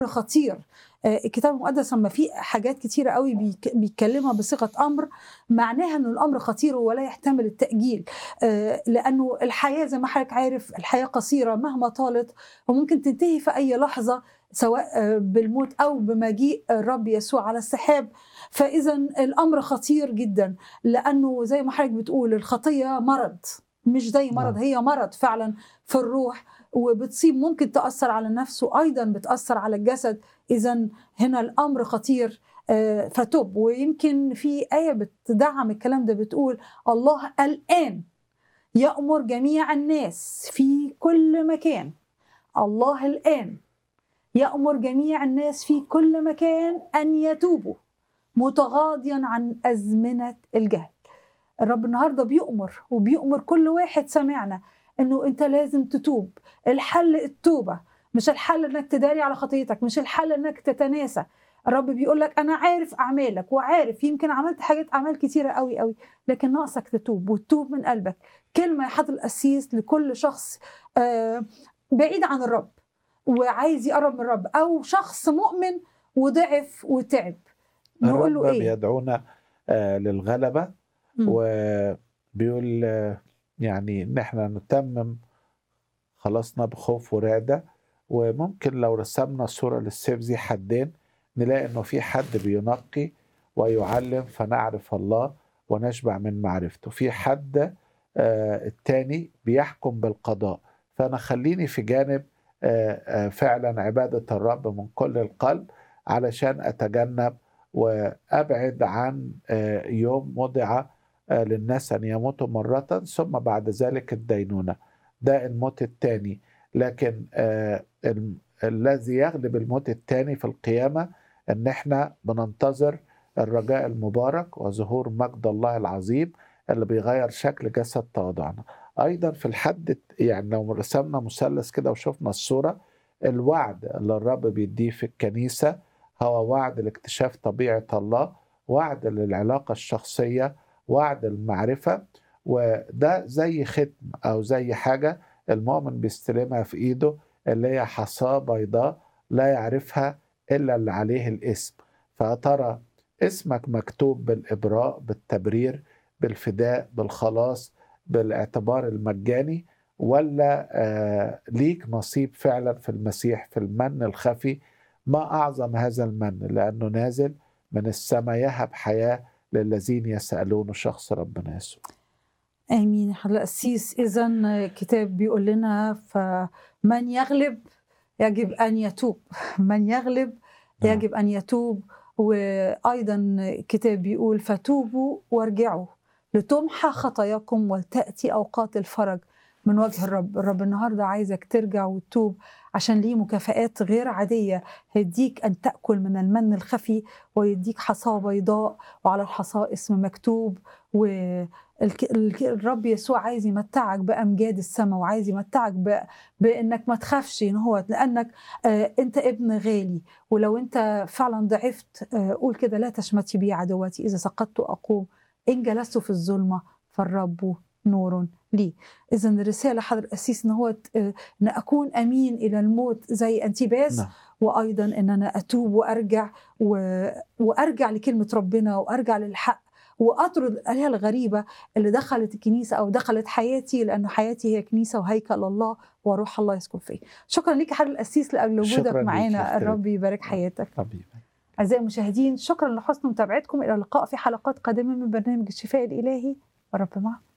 خطير آه، الكتاب المقدس لما في حاجات كتيرة قوي بيك- بيتكلمها بصيغة أمر معناها أن الأمر خطير ولا يحتمل التأجيل آه، لأنه الحياة زي ما حضرتك عارف الحياة قصيرة مهما طالت وممكن تنتهي في أي لحظة سواء آه، بالموت أو بمجيء الرب يسوع على السحاب فإذا الأمر خطير جدا لأنه زي ما حضرتك بتقول الخطية مرض مش زي مرض نعم. هي مرض فعلا في الروح وبتصيب ممكن تأثر على النفس وأيضا بتأثر على الجسد إذا هنا الأمر خطير آه، فتب ويمكن في آية بتدعم الكلام ده بتقول الله الآن يأمر جميع الناس في كل مكان الله الآن يأمر جميع الناس في كل مكان أن يتوبوا متغاضيا عن أزمنة الجهل الرب النهارده بيؤمر وبيؤمر كل واحد سمعنا انه انت لازم تتوب الحل التوبه مش الحل انك تداري على خطيتك مش الحل انك تتناسى الرب بيقول لك انا عارف اعمالك وعارف يمكن عملت حاجات اعمال كتيره قوي قوي لكن ناقصك تتوب وتتوب من قلبك كلمه يا حضر القسيس لكل شخص آه، بعيد عن الرب وعايز يقرب من الرب او شخص مؤمن وضعف وتعب نقول له الرب ايه بيدعونا آه، للغلبة مم. وبيقول آه، يعني ان احنا نتمم خلصنا بخوف ورعدة وممكن لو رسمنا صورة للسيف ذي حدين نلاقي انه في حد بينقي ويعلم فنعرف الله ونشبع من معرفته في حد آه، التاني بيحكم بالقضاء فانا خليني في جانب آه، آه، فعلا عبادة الرب من كل القلب علشان اتجنب وابعد عن آه، يوم وضع آه، للناس ان يموتوا مرة ثم بعد ذلك الدينونة ده الموت الثاني لكن آه، الم- الذي يغلب الموت الثاني في القيامة ان احنا بننتظر الرجاء المبارك وظهور مجد الله العظيم اللي بيغير شكل جسد تواضعنا ايضا في الحد يعني لو رسمنا مثلث كده وشفنا الصورة الوعد اللي الرب بيديه في الكنيسة هو وعد لاكتشاف طبيعة الله وعد للعلاقة الشخصية وعد المعرفة وده زي ختم أو زي حاجة المؤمن بيستلمها في إيده اللي هي حصاة بيضاء لا يعرفها إلا اللي عليه الاسم فترى اسمك مكتوب بالإبراء بالتبرير بالفداء بالخلاص بالاعتبار المجاني ولا آه ليك نصيب فعلا في المسيح في المن الخفي ما أعظم هذا المن لأنه نازل من السماء يهب حياة للذين يسألون شخص ربنا يسوع امين يا حضرة القسيس اذا الكتاب بيقول لنا فمن يغلب يجب ان يتوب من يغلب نعم. يجب ان يتوب وايضا الكتاب بيقول فتوبوا وارجعوا لتمحى خطاياكم وتاتي اوقات الفرج من وجه الرب الرب النهارده عايزك ترجع وتتوب عشان ليه مكافآت غير عادية هيديك أن تأكل من المن الخفي ويديك حصاة بيضاء وعلى الحصاة اسم مكتوب والرب يسوع عايز يمتعك بأمجاد السماء وعايز يمتعك ب... بأنك ما تخافش إن هو لأنك آه، أنت ابن غالي ولو أنت فعلا ضعفت آه، قول كده لا تشمتي بي عدواتي إذا سقطت أقوم إن جلست في الظلمة فالرب نور لي إذا الرسالة حضر القسيس إن هو ت- آه، ان اكون امين الى الموت زي انتباس نعم. وايضا ان انا اتوب وارجع و... وارجع لكلمه ربنا وارجع للحق واطرد الالهه الغريبه اللي دخلت الكنيسه او دخلت حياتي لانه حياتي هي كنيسه وهيكل الله وروح الله يسكن فيا. شكرا ليك يا حضر القسيس لاجل وجودك شكراً ليك يا معانا أختي. الرب يبارك حياتك. حبيبي اعزائي المشاهدين شكرا لحسن متابعتكم الى اللقاء في حلقات قادمه من برنامج الشفاء الالهي والرب معكم.